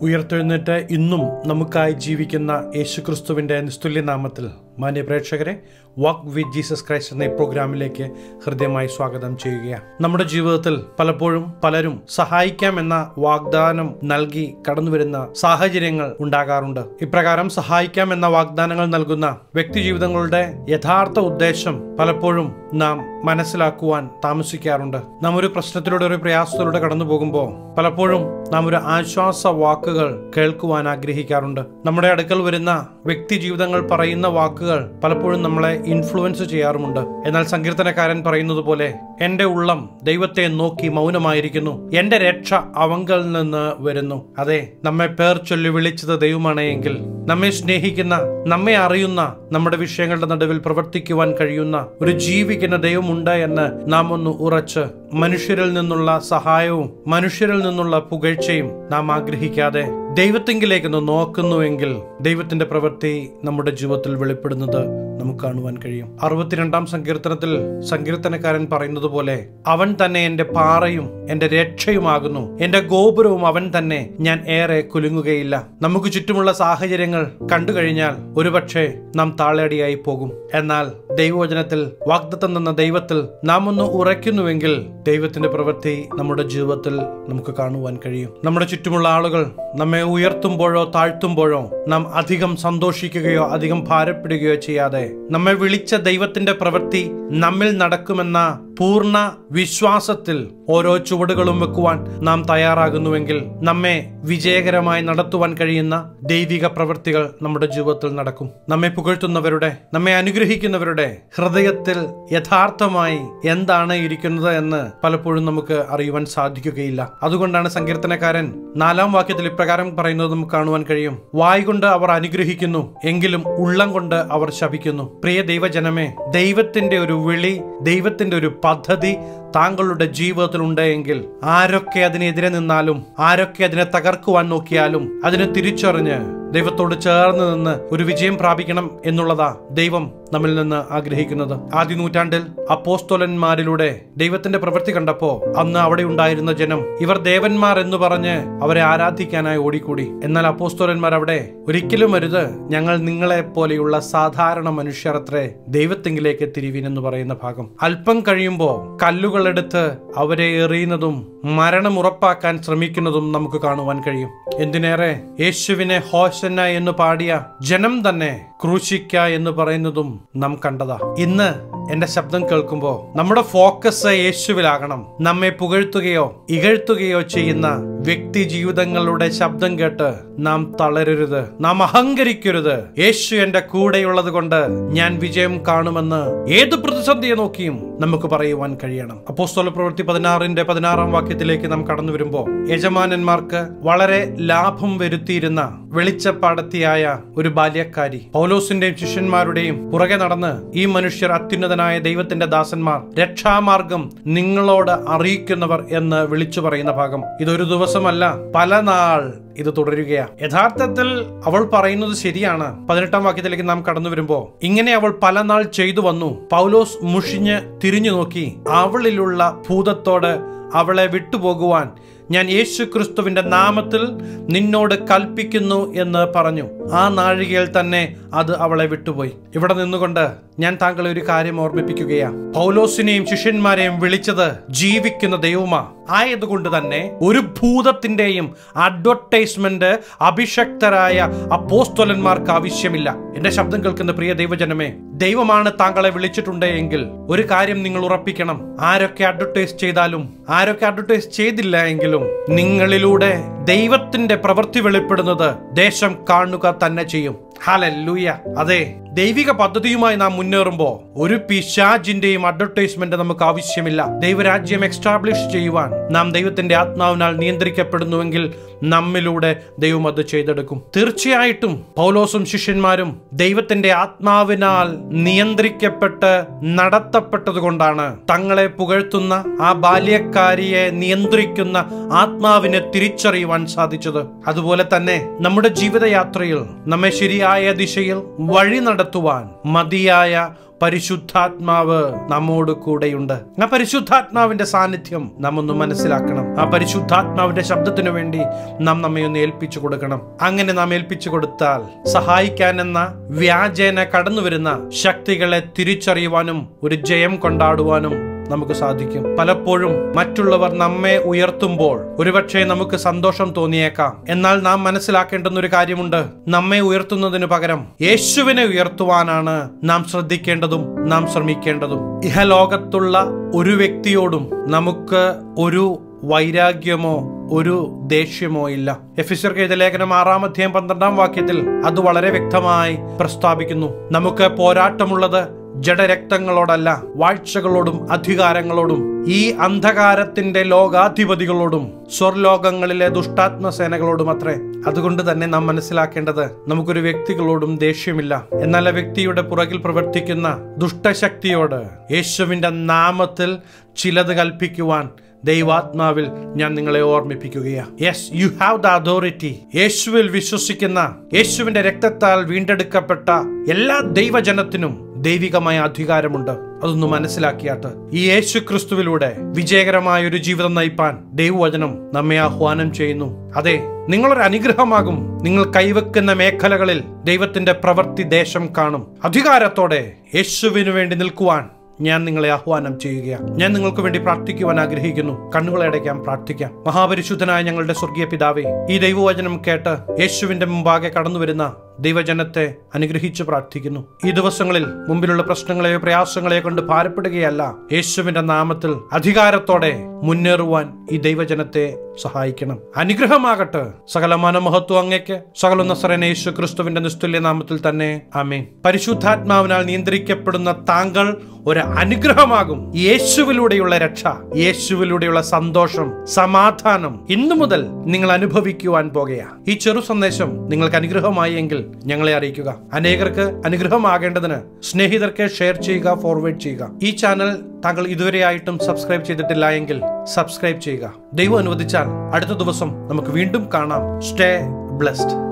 ഉയർത്തെഴുന്നേറ്റ് ഇന്നും നമുക്കായി ജീവിക്കുന്ന യേശുക്രിസ്തുവിന്റെ നിസ്തുല്യ നാമത്തിൽ മാന്യ പ്രേക്ഷകരെ വാക്ക് വിത്ത് ജീസസ് ക്രൈസ്റ്റ് എന്ന ഈ പ്രോഗ്രാമിലേക്ക് ഹൃദ്യമായി സ്വാഗതം ചെയ്യുകയാണ് നമ്മുടെ ജീവിതത്തിൽ പലപ്പോഴും പലരും സഹായിക്കാം എന്ന വാഗ്ദാനം നൽകി കടന്നുവരുന്ന സാഹചര്യങ്ങൾ ഉണ്ടാകാറുണ്ട് ഇപ്രകാരം സഹായിക്കാം എന്ന വാഗ്ദാനങ്ങൾ നൽകുന്ന വ്യക്തി ജീവിതങ്ങളുടെ യഥാർത്ഥ ഉദ്ദേശം പലപ്പോഴും നാം മനസ്സിലാക്കുവാൻ താമസിക്കാറുണ്ട് നാം ഒരു പ്രശ്നത്തിലൂടെ ഒരു പ്രയാസത്തിലൂടെ കടന്നു പോകുമ്പോൾ പലപ്പോഴും നാം ഒരു ആശ്വാസ വാക്കുകൾ കേൾക്കുവാൻ ആഗ്രഹിക്കാറുണ്ട് നമ്മുടെ അടുക്കൽ വരുന്ന വ്യക്തി ജീവിതങ്ങൾ പറയുന്ന വാക്കുകൾ പലപ്പോഴും നമ്മളെ ഇൻഫ്ലുവൻസ് ചെയ്യാറുമുണ്ട് എന്നാൽ സങ്കീർത്തനക്കാരൻ പറയുന്നത് പോലെ എന്റെ ഉള്ളം ദൈവത്തെ നോക്കി മൗനമായിരിക്കുന്നു എന്റെ രക്ഷ അവങ്കൽ നിന്ന് വരുന്നു അതെ നമ്മെ പേർ ചൊല്ലി വിളിച്ചത് ദൈവമാണ് എങ്കിൽ നമ്മെ സ്നേഹിക്കുന്ന നമ്മെ അറിയുന്ന നമ്മുടെ വിഷയങ്ങളുടെ നടുവിൽ പ്രവർത്തിക്കുവാൻ കഴിയുന്ന ഒരു ജീവിക്കുന്ന ദൈവമുണ്ട് എന്ന് നാം ഒന്ന് ഉറച്ച് മനുഷ്യരിൽ നിന്നുള്ള സഹായവും മനുഷ്യരിൽ നിന്നുള്ള പുകഴ്ചയും നാം ആഗ്രഹിക്കാതെ ദൈവത്തെങ്കിലേക്കൊന്ന് നോക്കുന്നുവെങ്കിൽ ദൈവത്തിന്റെ പ്രവൃത്തി നമ്മുടെ ജീവിതത്തിൽ വെളിപ്പെടുന്നത് നമുക്ക് കാണുവാൻ കഴിയും അറുപത്തിരണ്ടാം സങ്കീർത്തനത്തിൽ സങ്കീർത്തനക്കാരൻ പറയുന്നത് പോലെ അവൻ തന്നെ എന്റെ പാറയും എന്റെ രക്ഷയുമാകുന്നു എന്റെ ഗോപുരവും അവൻ തന്നെ ഞാൻ ഏറെ കുലുങ്ങുകയില്ല നമുക്ക് ചുറ്റുമുള്ള സാഹചര്യങ്ങൾ കണ്ടു കഴിഞ്ഞാൽ ഒരുപക്ഷെ നാം താളടിയായി പോകും എന്നാൽ ദൈവവചനത്തിൽ വാഗ്ദത്തം തന്ന ദൈവത്തിൽ നാം ഒന്ന് ഉറയ്ക്കുന്നുവെങ്കിൽ ദൈവത്തിന്റെ പ്രവൃത്തി നമ്മുടെ ജീവിതത്തിൽ നമുക്ക് കാണുവാൻ കഴിയും നമ്മുടെ ചുറ്റുമുള്ള ആളുകൾ നമ്മെ ഉയർത്തുമ്പോഴോ താഴ്ത്തുമ്പോഴോ നാം അധികം സന്തോഷിക്കുകയോ അധികം ഭാരപ്പെടുകയോ ചെയ്യാതെ നമ്മെ വിളിച്ച ദൈവത്തിന്റെ പ്രവൃത്തി നമ്മിൽ നടക്കുമെന്ന പൂർണ്ണ വിശ്വാസത്തിൽ ഓരോ ചുവടുകളും വെക്കുവാൻ നാം തയ്യാറാകുന്നുവെങ്കിൽ നമ്മെ വിജയകരമായി നടത്തുവാൻ കഴിയുന്ന ദൈവിക പ്രവൃത്തികൾ നമ്മുടെ ജീവിതത്തിൽ നടക്കും നമ്മെ പുകഴ്ത്തുന്നവരുടെ നമ്മെ അനുഗ്രഹിക്കുന്നവരുടെ ഹൃദയത്തിൽ യഥാർത്ഥമായി എന്താണ് ഇരിക്കുന്നത് എന്ന് പലപ്പോഴും നമുക്ക് അറിയുവാൻ സാധിക്കുകയില്ല അതുകൊണ്ടാണ് സങ്കീർത്തനക്കാരൻ നാലാം വാക്യത്തിൽ ഇപ്രകാരം പറയുന്നത് നമുക്ക് കാണുവാൻ കഴിയും വായ് കൊണ്ട് അവർ അനുഗ്രഹിക്കുന്നു എങ്കിലും ഉള്ളം കൊണ്ട് അവർ ശപിക്കുന്നു പ്രിയ ദൈവജനമേ ദൈവത്തിന്റെ ഒരു വിളി ദൈവത്തിന്റെ ഒരു പദ്ധതി താങ്കളുടെ ജീവിതത്തിൽ ഉണ്ടെങ്കിൽ ആരൊക്കെ അതിനെതിരെ നിന്നാലും ആരൊക്കെ അതിനെ തകർക്കുവാൻ നോക്കിയാലും അതിനെ തിരിച്ചറിഞ്ഞ് ദൈവത്തോട് ചേർന്ന് നിന്ന് ഒരു വിജയം പ്രാപിക്കണം എന്നുള്ളതാ ദൈവം നമ്മിൽ നിന്ന് ആഗ്രഹിക്കുന്നത് ആദ്യ നൂറ്റാണ്ടിൽ അപ്പോസ്തോലന്മാരിലൂടെ ദൈവത്തിന്റെ പ്രവൃത്തി കണ്ടപ്പോ അന്ന് അവിടെ ഉണ്ടായിരുന്ന ജനം ഇവർ ദേവന്മാർ എന്ന് പറഞ്ഞ് അവരെ ആരാധിക്കാനായി ഓടിക്കൂടി എന്നാൽ അപ്പോസ്തോലന്മാർ അവിടെ ഒരിക്കലും വരുത് ഞങ്ങൾ നിങ്ങളെ പോലെയുള്ള സാധാരണ മനുഷ്യരത്രേ ദൈവത്തെങ്കിലേക്ക് തിരിവീൻ എന്ന് പറയുന്ന ഭാഗം അല്പം കഴിയുമ്പോ കല്ലുകളെടുത്ത് അവരെ എറിയുന്നതും മരണം ഉറപ്പാക്കാൻ ശ്രമിക്കുന്നതും നമുക്ക് കാണുവാൻ കഴിയും എന്തിനേറെ യേശുവിനെ ഹോശന്ന എന്ന് പാടിയ ജനം തന്നെ ക്രൂശിക്ക എന്ന് പറയുന്നതും നാം കണ്ടതാ ഇന്ന് എന്റെ ശബ്ദം കേൾക്കുമ്പോ നമ്മുടെ ഫോക്കസ് യേശുവിലാകണം നമ്മെ പുകഴ്ത്തുകയോ ഇകഴ്ത്തുകയോ ചെയ്യുന്ന വ്യക്തി ജീവിതങ്ങളുടെ ശബ്ദം കേട്ട് നാം തളരരുത് നാം അഹങ്കരിക്കരുത് യേശു എന്റെ കൂടെയുള്ളത് കൊണ്ട് ഞാൻ വിജയം കാണുമെന്ന് ഏത് പ്രതിസന്ധിയെ നോക്കിയും നമുക്ക് പറയുവാൻ കഴിയണം അപ്പോസ്തല പ്രവൃത്തി പതിനാറിന്റെ പതിനാറാം വാക്യത്തിലേക്ക് നാം കടന്നു വരുമ്പോ യജമാനന്മാർക്ക് വളരെ ലാഭം വരുത്തിയിരുന്ന വെളിച്ചപ്പാടത്തിയായ ഒരു ബാല്യക്കാരി പൗലോസിന്റെയും ശിഷ്യന്മാരുടെയും പുറകെ നടന്ന് ഈ മനുഷ്യർ അത്യുന്നതനായ ദൈവത്തിന്റെ ദാസന്മാർ രക്ഷാമാർഗം നിങ്ങളോട് അറിയിക്കുന്നവർ എന്ന് വിളിച്ചു പറയുന്ന ഭാഗം ഇതൊരു ദിവസമല്ല പല നാൾ ഇത് തുടരുകയാ യഥാർത്ഥത്തിൽ അവൾ പറയുന്നത് ശരിയാണ് പതിനെട്ടാം വാക്യത്തിലേക്ക് നാം കടന്നു വരുമ്പോ ഇങ്ങനെ അവൾ പല നാൾ ചെയ്തു വന്നു പൗലോസ് മുഷിഞ്ഞ് തിരിഞ്ഞു നോക്കി അവളിലുള്ള ഭൂതത്തോട് അവളെ വിട്ടുപോകുവാൻ ഞാൻ യേശു ക്രിസ്തുവിന്റെ നാമത്തിൽ നിന്നോട് കൽപ്പിക്കുന്നു എന്ന് പറഞ്ഞു ആ നാഴികയിൽ തന്നെ അത് അവളെ വിട്ടുപോയി ഇവിടെ നിന്നുകൊണ്ട് ഞാൻ താങ്കളെ ഒരു കാര്യം ഓർമ്മിപ്പിക്കുകയാ പൗലോസിനെയും ശിഷ്യന്മാരെയും വിളിച്ചത് ജീവിക്കുന്ന ദൈവമാ ആയതുകൊണ്ട് തന്നെ ഒരു ഭൂതത്തിന്റെയും അഡ്വർടൈസ്മെന്റ് അഭിഷക്തരായ അപ്പോസ്തോലന്മാർക്ക് ആവശ്യമില്ല എന്റെ ശബ്ദം കേൾക്കുന്ന പ്രിയ ദൈവജനമേ ദൈവമാണ് താങ്കളെ വിളിച്ചിട്ടുണ്ട് എങ്കിൽ ഒരു കാര്യം നിങ്ങൾ ഉറപ്പിക്കണം ആരൊക്കെ അഡ്വർടൈസ് ചെയ്താലും ആരൊക്കെ അഡ്വർടൈസ് ചെയ്തില്ല എങ്കിലും നിങ്ങളിലൂടെ ദൈവത്തിന്റെ പ്രവൃത്തി വെളിപ്പെടുന്നത് ദേശം കാണുക തന്നെ ചെയ്യും ഹാലൂയ അതെ ദൈവിക പദ്ധതിയുമായി നാം മുന്നേറുമ്പോൾ ഒരു പിശാജിന്റെയും അഡ്വർടൈസ്മെന്റ് നമുക്ക് ആവശ്യമില്ല ദൈവരാജ്യം എക്സ്റ്റാബ്ലിഷ് ചെയ്യുവാൻ നാം ദൈവത്തിന്റെ ആത്മാവിനാൽ നിയന്ത്രിക്കപ്പെടുന്നുവെങ്കിൽ നമ്മിലൂടെ ദൈവം അത് ചെയ്തെടുക്കും തീർച്ചയായിട്ടും പൗലോസും ശിഷ്യന്മാരും ദൈവത്തിന്റെ ആത്മാവിനാൽ നിയന്ത്രിക്കപ്പെട്ട് നടത്തപ്പെട്ടത് കൊണ്ടാണ് തങ്ങളെ പുകഴ്ത്തുന്ന ആ ബാല്യക്കാരിയെ നിയന്ത്രിക്കുന്ന ആത്മാവിനെ തിരിച്ചറിയുവാൻ സാധിച്ചത് അതുപോലെ തന്നെ നമ്മുടെ ജീവിതയാത്രയിൽ നമ്മെ ശരിയായ ദിശയിൽ വഴി നടത്തുവാൻ മതിയായ പരിശുദ്ധാത്മാവ് നമ്മോട് കൂടെയുണ്ട് ആ പരിശുദ്ധാത്മാവിന്റെ സാന്നിധ്യം നാം ഒന്ന് മനസ്സിലാക്കണം ആ പരിശുദ്ധാത്മാവിന്റെ ശബ്ദത്തിനു വേണ്ടി നാം നമ്മെ ഒന്ന് ഏൽപ്പിച്ചു കൊടുക്കണം അങ്ങനെ നാം ഏൽപ്പിച്ചു കൊടുത്താൽ സഹായിക്കാൻ എന്ന വ്യാജേന കടന്നു വരുന്ന ശക്തികളെ തിരിച്ചറിയുവാനും ഒരു ജയം കൊണ്ടാടുവാനും നമുക്ക് സാധിക്കും പലപ്പോഴും മറ്റുള്ളവർ നമ്മെ ഉയർത്തുമ്പോൾ ഒരുപക്ഷെ നമുക്ക് സന്തോഷം തോന്നിയേക്കാം എന്നാൽ നാം മനസ്സിലാക്കേണ്ടുന്ന ഒരു കാര്യമുണ്ട് നമ്മെ ഉയർത്തുന്നതിന് പകരം യേശുവിനെ ഉയർത്തുവാനാണ് നാം ശ്രദ്ധിക്കേണ്ടതും നാം ശ്രമിക്കേണ്ടതും ഇഹലോകത്തുള്ള ഒരു വ്യക്തിയോടും നമുക്ക് ഒരു വൈരാഗ്യമോ ഒരു ദേഷ്യമോ ഇല്ല എഫിസർക്ക് എഴുതിയ ലേഖനം ആറാം അധ്യായം പന്ത്രണ്ടാം വാക്യത്തിൽ അത് വളരെ വ്യക്തമായി പ്രസ്താവിക്കുന്നു നമുക്ക് പോരാട്ടമുള്ളത് ജഡരക്തങ്ങളോടല്ല വാഴ്ചകളോടും അധികാരങ്ങളോടും ഈ അന്ധകാരത്തിന്റെ ലോകാധിപതികളോടും സ്വർലോകങ്ങളിലെ ദുഷ്ടാത്മസേനകളോടും അത്രേ അതുകൊണ്ട് തന്നെ നാം മനസ്സിലാക്കേണ്ടത് നമുക്കൊരു വ്യക്തികളോടും ദേഷ്യമില്ല എന്നാൽ ആ വ്യക്തിയുടെ പുറകിൽ പ്രവർത്തിക്കുന്ന ദുഷ്ടശക്തിയോട് യേശുവിന്റെ നാമത്തിൽ ചിലത് കൽപ്പിക്കുവാൻ ദൈവാത്മാവിൽ ഞാൻ നിങ്ങളെ ഓർമ്മിപ്പിക്കുകയാണ് yes you have the authority യേശുവിൽ വിശ്വസിക്കുന്ന യേശുവിന്റെ രക്തത്താൽ വീണ്ടെടുക്കപ്പെട്ട എല്ലാ ദൈവജനത്തിനും ദൈവികമായ അധികാരമുണ്ട് അതൊന്ന് മനസ്സിലാക്കിയാട്ട് ഈ യേശു ക്രിസ്തുവിലൂടെ വിജയകരമായ ഒരു ജീവിതം നയിപ്പാൻ ദൈവവചനം നമ്മെ ആഹ്വാനം ചെയ്യുന്നു അതെ നിങ്ങളൊരു അനുഗ്രഹമാകും നിങ്ങൾ കൈവെക്കുന്ന മേഖലകളിൽ ദൈവത്തിന്റെ പ്രവൃത്തി ദേശം കാണും അധികാരത്തോടെ യേശുവിനു വേണ്ടി നിൽക്കുവാൻ ഞാൻ നിങ്ങളെ ആഹ്വാനം ചെയ്യുകയാണ് ഞാൻ നിങ്ങൾക്ക് വേണ്ടി പ്രാർത്ഥിക്കുവാൻ ആഗ്രഹിക്കുന്നു കണ്ണുകളെ അടയ്ക്കാൻ പ്രാർത്ഥിക്കാം മഹാപരിശുദ്ധനായ ഞങ്ങളുടെ സ്വർഗീയ പിതാവേ ഈ ദൈവവചനം കേട്ട് യേശുവിന്റെ മുമ്പാകെ കടന്നു വരുന്ന ദൈവജനത്തെ അനുഗ്രഹിച്ച് പ്രാർത്ഥിക്കുന്നു ഈ ദിവസങ്ങളിൽ മുമ്പിലുള്ള പ്രശ്നങ്ങളെയോ പ്രയാസങ്ങളെയോ കൊണ്ട് ഭാരപ്പെടുകയല്ല യേശുവിന്റെ നാമത്തിൽ അധികാരത്തോടെ മുന്നേറുവാൻ ഈ ദൈവജനത്തെ സഹായിക്കണം അനുഗ്രഹമാകട്ടെ സകല മനമഹത്വം അങ്ങയ്ക്ക് സകല നസറന യേശു ക്രിസ്തുവിന്റെ നിസ്തുല്യ നാമത്തിൽ തന്നെ ആമേൻ പരിശുദ്ധാത്മാവിനാൽ നിയന്ത്രിക്കപ്പെടുന്ന താങ്കൾ ഒരു അനുഗ്രഹമാകും യേശുവിലൂടെയുള്ള രക്ഷ യേശുവിലൂടെയുള്ള സന്തോഷം സമാധാനം ഇന്നു മുതൽ നിങ്ങൾ അനുഭവിക്കുവാൻ പോകുകയാ ഈ ചെറു സന്ദേശം നിങ്ങൾക്ക് അനുഗ്രഹമായി എങ്കിൽ ഞങ്ങളെ അറിയിക്കുക അനേകർക്ക് അനുഗ്രഹമാകേണ്ടതിന് സ്നേഹിതർക്ക് ഷെയർ ചെയ്യുക ഫോർവേഡ് ചെയ്യുക ഈ ചാനൽ താങ്കൾ ഇതുവരെയായിട്ടും സബ്സ്ക്രൈബ് ചെയ്തിട്ടില്ല എങ്കിൽ സബ്സ്ക്രൈബ് ചെയ്യുക ദൈവം അനുവദിച്ചാൽ അടുത്ത ദിവസം നമുക്ക് വീണ്ടും കാണാം സ്റ്റേ ബ്ലെസ്ഡ്